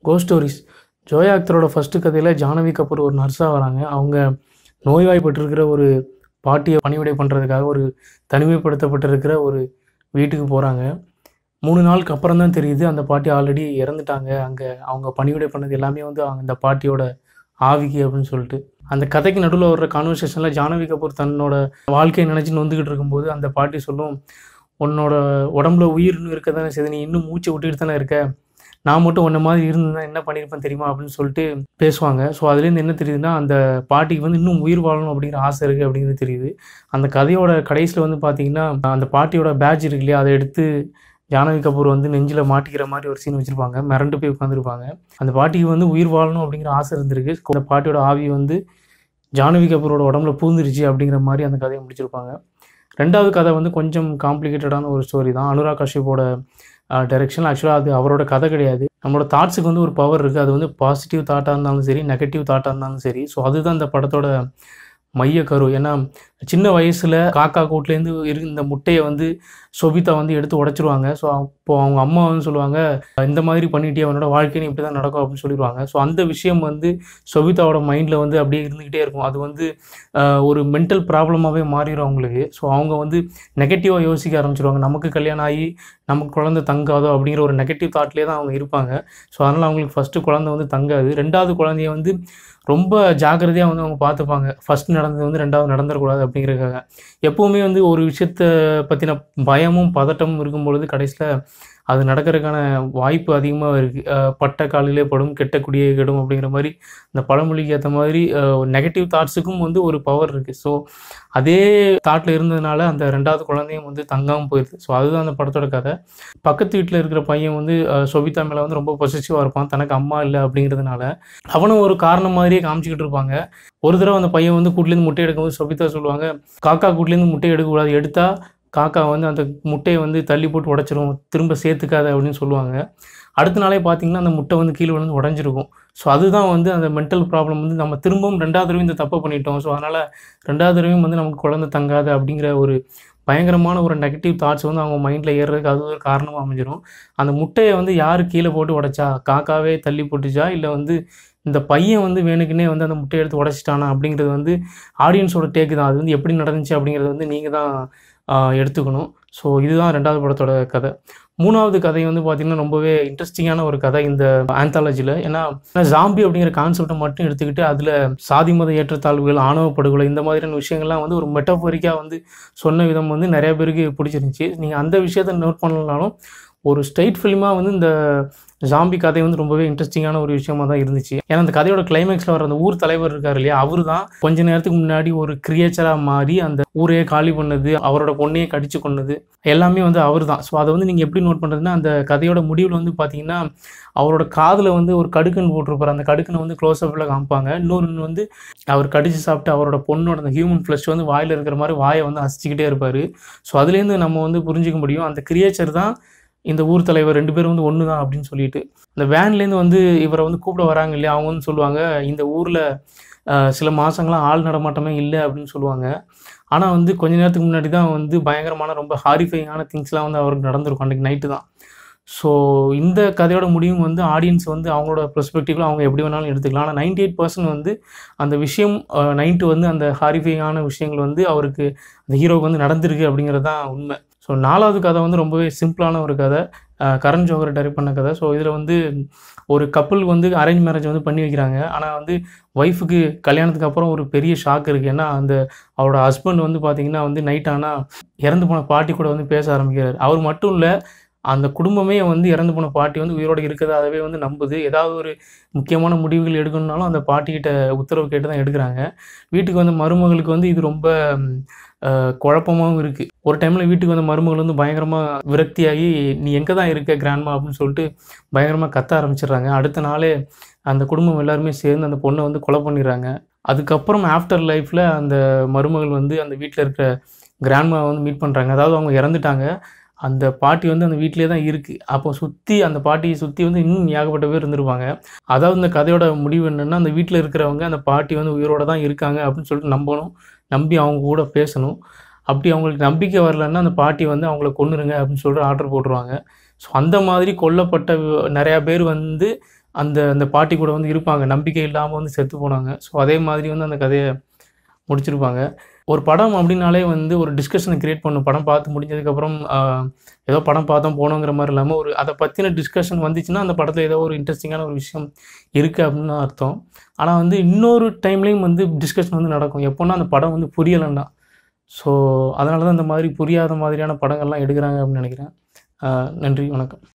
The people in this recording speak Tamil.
கோஸ்ட் ஸ்டோரிஸ் ஜோயா அக்தரோட ஃபஸ்ட்டு கதையில் ஜானவி கபூர் ஒரு நர்ஸாக வராங்க அவங்க நோய்வாய்ப்பட்டிருக்கிற ஒரு பாட்டியை பணிவிடை பண்ணுறதுக்காக ஒரு தனிமைப்படுத்தப்பட்டிருக்கிற ஒரு வீட்டுக்கு போகிறாங்க மூணு நாளுக்கு அப்புறம் தான் தெரியுது அந்த பாட்டி ஆல்ரெடி இறந்துட்டாங்க அங்கே அவங்க பணிவிடை பண்ணது எல்லாமே வந்து அந்த பாட்டியோட ஆவிக்கு அப்படின்னு சொல்லிட்டு அந்த கதைக்கு நடுவில் வர்ற கான்வர்சேஷனில் ஜானவி கபூர் தன்னோட வாழ்க்கையை நினச்சி நொந்துக்கிட்டு இருக்கும்போது அந்த பாட்டி சொல்லும் உன்னோட உடம்புல உயிர்னு இருக்க தானே சரி நீ இன்னும் மூச்சை விட்டுக்கிட்டு தானே இருக்க நான் மட்டும் உன்ன மாதிரி இருந்தேன் என்ன பண்ணியிருப்பேன் தெரியுமா அப்படின்னு சொல்லிட்டு பேசுவாங்க ஸோ அதுலேருந்து என்ன தெரியுதுன்னா அந்த பாட்டிக்கு வந்து இன்னும் உயிர் வாழணும் அப்படிங்கிற ஆசை இருக்குது அப்படிங்கிறது தெரியுது அந்த கதையோட கடைசியில் வந்து பார்த்தீங்கன்னா அந்த பாட்டியோட பேட்ச் இருக்கு இல்லையா அதை எடுத்து ஜானகி கபூர் வந்து நெஞ்சில் மாட்டிக்கிற மாதிரி ஒரு சீன் வச்சுருப்பாங்க மிரண்டு போய் உட்காந்துருப்பாங்க அந்த பாட்டிக்கு வந்து உயிர் வாழணும் அப்படிங்கிற ஆசை இருந்திருக்கு அந்த பாட்டியோட ஆவி வந்து ஜானவி கபூரோட உடம்புல பூந்துருச்சு அப்படிங்கிற மாதிரி அந்த கதையை முடிச்சிருப்பாங்க ரெண்டாவது கதை வந்து கொஞ்சம் காம்ப்ளிகேட்டடான ஒரு ஸ்டோரி தான் அனுராக் கஷ்யப்போட டைரெக்ஷன் ஆக்சுவலாக அது அவரோட கதை கிடையாது நம்மளோட தாட்ஸுக்கு வந்து ஒரு பவர் இருக்குது அது வந்து பாசிட்டிவ் தாட்டாக இருந்தாலும் சரி நெகட்டிவ் தாட்டாக இருந்தாலும் சரி ஸோ அதுதான் இந்த படத்தோட மைய கரு ஏன்னா சின்ன வயசில் காக்கா கூட்லேருந்து இரு இந்த முட்டையை வந்து சொபிதா வந்து எடுத்து உடைச்சிருவாங்க ஸோ அப்போ அவங்க அம்மா வந்து சொல்லுவாங்க இந்த மாதிரி பண்ணிட்டே அவனோட வாழ்க்கைன்னு இப்படி தான் நடக்கும் அப்படின்னு சொல்லிடுவாங்க ஸோ அந்த விஷயம் வந்து சொபிதாவோட மைண்டில் வந்து அப்படியே இருந்துக்கிட்டே இருக்கும் அது வந்து ஆஹ், ஒரு மென்டல் ப்ராப்ளமாகவே மாறிடும் அவங்களுக்கு ஸோ அவங்க வந்து நெகட்டிவாக யோசிக்க ஆரம்பிச்சிருவாங்க நமக்கு கல்யாணம் ஆகி நமக்கு குழந்தை தங்காதோ அப்படிங்கிற ஒரு நெகட்டிவ் தாட்லேயே தான் அவங்க இருப்பாங்க ஸோ அதனால் அவங்களுக்கு ஃபஸ்ட்டு குழந்தை வந்து தங்காது ரெண்டாவது குழந்தைய வந்து ரொம்ப ஜாக்கிரதையாக வந்து அவங்க பார்த்துப்பாங்க ஃபர்ஸ்ட் நடந்தது வந்து ரெண்டாவது நடந்துடக்கூடாது அப்படிங்கிறதுக்காக எப்போவுமே வந்து ஒரு விஷயத்தை பற்றின பயமும் பதட்டமும் இருக்கும் பொழுது கடைசியில் அது நடக்கிறதுக்கான வாய்ப்பு அதிகமாக இருக்குது பட்ட காலிலே படும் கெட்ட குடியே கெடும் அப்படிங்கிற மாதிரி இந்த பழமொழிக்கு ஏற்ற மாதிரி நெகட்டிவ் தாட்ஸுக்கும் வந்து ஒரு பவர் இருக்குது ஸோ அதே தாட்டில் இருந்ததுனால அந்த ரெண்டாவது குழந்தையும் வந்து தங்காமல் போயிடுது ஸோ அதுதான் அந்த படத்தோட கதை பக்கத்து வீட்டில் இருக்கிற பையன் வந்து அஹ், சொபிதா மேலே வந்து ரொம்ப பொசிட்டிவாக இருப்பான் தனக்கு அம்மா இல்லை அப்படிங்கிறதுனால அவனும் ஒரு காரணம் மாதிரியே காமிச்சிக்கிட்டு இருப்பாங்க ஒரு தடவை அந்த பையன் வந்து கூட்டிலேருந்து முட்டை எடுக்கும்போது சொபிதா சொல்லுவாங்க காக்கா கூட்டிலேருந்து முட்டை எடுக்கக்கூடாது எடுத்தால் காக்கா வந்து அந்த முட்டையை வந்து தள்ளி போட்டு உடச்சிரும் திரும்ப சேர்த்துக்காத அப்படின்னு சொல்லுவாங்க அடுத்த நாளே பார்த்தீங்கன்னா அந்த முட்டை வந்து கீழே விழுந்து உடஞ்சிருக்கும் ஸோ அதுதான் வந்து அந்த மென்டல் ப்ராப்ளம் வந்து நம்ம திரும்பவும் ரெண்டாவது தடவை இந்த தப்பை பண்ணிட்டோம் ஸோ அதனால் ரெண்டாவது தடவையும் வந்து நமக்கு குழந்தை தங்காது அப்படிங்கிற ஒரு பயங்கரமான ஒரு நெகட்டிவ் தாட்ஸ் வந்து அவங்க மைண்டில் ஏறுறதுக்கு அது ஒரு காரணமாக அமைஞ்சிரும் அந்த முட்டையை வந்து யார் கீழே போட்டு உடைச்சா காக்காவே தள்ளி போட்டுச்சா இல்லை வந்து இந்த பையன் வந்து வேணுக்குன்னே வந்து அந்த முட்டையை எடுத்து உடைச்சிட்டானா அப்படிங்கிறது வந்து ஆடியன்ஸோட டேக்கு தான் அது வந்து எப்படி நடந்துச்சு அப்படிங்கிறது வந்து நீங்கள் தான் ஆஹ், எடுத்துக்கணும் ஸோ இதுதான் ரெண்டாவது படத்தோட கதை மூணாவது கதை வந்து பார்த்திங்கன்னா ரொம்பவே இன்ட்ரெஸ்டிங்கான ஒரு கதை இந்த ஆந்தாலஜியில் ஏன்னா ஜாம்பி அப்படிங்கிற கான்செப்டை மட்டும் எடுத்துக்கிட்டு அதில் சாதி மத ஏற்றத்தாழ்வுகள் ஆணவ படுகொலை இந்த மாதிரியான விஷயங்கள்லாம் வந்து ஒரு மெட்டஃபோரிக்காக வந்து சொன்ன விதம் வந்து நிறைய பேருக்கு பிடிச்சிருந்துச்சி நீங்கள் அந்த விஷயத்த நோட் பண்ணலனாலும் ஒரு ஸ்ட்ரைட் ஃபிலிமாக வந்து இந்த ஜாம்பி கதை வந்து ரொம்பவே இன்ட்ரெஸ்டிங்கான ஒரு விஷயமா தான் இருந்துச்சு ஏன்னா அந்த கதையோட கிளைமேக்ஸில் வர அந்த ஊர் தலைவர் இருக்கார் இல்லையா அவர் தான் கொஞ்ச நேரத்துக்கு முன்னாடி ஒரு கிரியேச்சராக மாறி அந்த ஊரையே காலி பண்ணது அவரோட பொண்ணையே கடிச்சு கொன்னது எல்லாமே வந்து அவர் தான் ஸோ அதை வந்து நீங்கள் எப்படி நோட் பண்ணுறதுன்னா அந்த கதையோட முடிவில் வந்து பார்த்தீங்கன்னா அவரோட காதில் வந்து ஒரு கடுக்கன் போட்டிருப்பார் அந்த கடுக்கனை வந்து க்ளோஸ்அப்பில் காமிப்பாங்க இன்னொன்று வந்து அவர் கடிச்சு சாப்பிட்டு அவரோட பொண்ணோட அந்த ஹியூமன் ஃப்ளஷ் வந்து வாயில் இருக்கிற மாதிரி வாயை வந்து அசிச்சிக்கிட்டே இருப்பார் ஸோ அதுலேருந்து நம்ம வந்து புரிஞ்சுக்க முடியும் அந்த கிரியேச்சர் தான் இந்த ஊர் தலைவர் ரெண்டு பேரும் வந்து ஒன்று தான் அப்படின்னு சொல்லிட்டு அந்த வேன்லேருந்து வந்து இவரை வந்து கூப்பிட வராங்க இல்லையா அவங்க வந்து சொல்லுவாங்க இந்த ஊரில் சில மாதங்களாம் ஆள் நடமாட்டமே இல்லை அப்படின்னு சொல்லுவாங்க ஆனால் வந்து கொஞ்ச நேரத்துக்கு முன்னாடி தான் வந்து பயங்கரமான ரொம்ப ஹாரிஃபைங்கான திங்ஸ்லாம் வந்து அவருக்கு நடந்திருக்கும் அன்றைக்கி நைட்டு தான் ஸோ இந்த கதையோட முடிவும் வந்து ஆடியன்ஸ் வந்து அவங்களோட பெர்ஸ்பெக்டிவ்ல அவங்க எப்படி வேணாலும் எடுத்துக்கலாம் ஆனால் நைன்டி எயிட் பர்சன்ட் வந்து அந்த விஷயம் நைட்டு வந்து அந்த ஹாரிஃபைங்கான விஷயங்கள் வந்து அவருக்கு அந்த ஹீரோவுக்கு வந்து நடந்திருக்கு அப்படிங்கிறது தான் உண்மை ஸோ நாலாவது கதை வந்து ரொம்பவே சிம்பிளான ஒரு கதை அஹ் கரண் ஜோகர் டைரக்ட் பண்ண கதை ஸோ இதில் வந்து ஒரு கப்பல் வந்து அரேஞ்ச் மேரேஜ் வந்து பண்ணி வைக்கிறாங்க ஆனால் வந்து ஒய்ஃபுக்கு கல்யாணத்துக்கு அப்புறம் ஒரு பெரிய ஷாக் இருக்குது ஏன்னா அந்த அவரோட ஹஸ்பண்ட் வந்து பார்த்தீங்கன்னா வந்து நைட் ஆனால் இறந்து போன பாட்டி கூட வந்து பேச ஆரம்பிக்கிறார் அவர் மட்டும் இல்லை அந்த குடும்பமே வந்து இறந்து போன பாட்டி வந்து உயிரோடு இருக்கிறதாகவே வந்து நம்புது ஏதாவது ஒரு முக்கியமான முடிவுகள் எடுக்கணும்னாலும் அந்த பாட்டிக்கிட்ட உத்தரவு கேட்டு தான் எடுக்கிறாங்க வீட்டுக்கு வந்த மருமகளுக்கு வந்து இது ரொம்ப ம், அஹ், குழப்பமாவும் இருக்குது ஒரு டைமில் வீட்டுக்கு வந்த மருமகள் வந்து பயங்கரமாக விரக்தியாகி நீ எங்கே தான் இருக்க கிராண்ட்மா அப்படின்னு சொல்லிட்டு பயங்கரமாக கத்த ஆரம்பிச்சிடுறாங்க அடுத்த நாளே அந்த குடும்பம் எல்லாருமே சேர்ந்து அந்த பொண்ணை வந்து கொலை பண்ணிடுறாங்க அதுக்கப்புறம் ஆஃப்டர் லைஃப்பில் அந்த மருமகள் வந்து அந்த வீட்டில் இருக்கிற கிராண்ட்மா வந்து மீட் பண்ணுறாங்க அதாவது அவங்க இறந்துட்டாங்க அந்த பாட்டி வந்து அந்த வீட்டிலே தான் இருக்குது அப்போ சுற்றி அந்த பாட்டியை சுற்றி வந்து இன்னும் ஏகப்பட்ட பேர் இருந்திருப்பாங்க அதாவது இந்த கதையோட முடிவு என்னென்னா அந்த வீட்டில் இருக்கிறவங்க அந்த பாட்டி வந்து உயிரோட தான் இருக்காங்க அப்படின்னு சொல்லிட்டு நம்பணும் நம்பி அவங்க கூட பேசணும் அப்படி அவங்களுக்கு நம்பிக்கை வரலன்னா அந்த பாட்டி வந்து அவங்கள கொன்னுருங்க அப்படின்னு சொல்லிட்டு ஆர்டர் போட்டுருவாங்க ஸோ அந்த மாதிரி கொல்லப்பட்ட வி- நிறையா பேர் வந்து அந்த அந்த பாட்டி கூட வந்து இருப்பாங்க நம்பிக்கை இல்லாமல் வந்து செத்து போனாங்க ஸோ அதே மாதிரி வந்து அந்த கதையை முடிச்சிருப்பாங்க ஒரு படம் அப்படின்னாலே வந்து ஒரு டிஸ்கஷனை கிரியேட் பண்ணும் படம் பார்த்து முடிஞ்சதுக்கப்புறம் ஆஹ், ஏதோ படம் பார்த்தோம் போனோங்கிற மாதிரி இல்லாமல் ஒரு அதை பற்றின டிஸ்கஷன் வந்துச்சுன்னா அந்த படத்தில் ஏதோ ஒரு இன்ட்ரெஸ்டிங்கான ஒரு விஷயம் இருக்குது அப்படின்னு தான் அர்த்தம் ஆனால் வந்து இன்னொரு டைம்லேயும் வந்து டிஸ்கஷன் வந்து நடக்கும் எப்போன்னா அந்த படம் வந்து புரியலைன்னா ஸோ அதனால தான் இந்த மாதிரி புரியாத மாதிரியான படங்கள்லாம் எடுக்கிறாங்க அப்படின்னு நினைக்கிறேன் ஆஹ், நன்றி வணக்கம்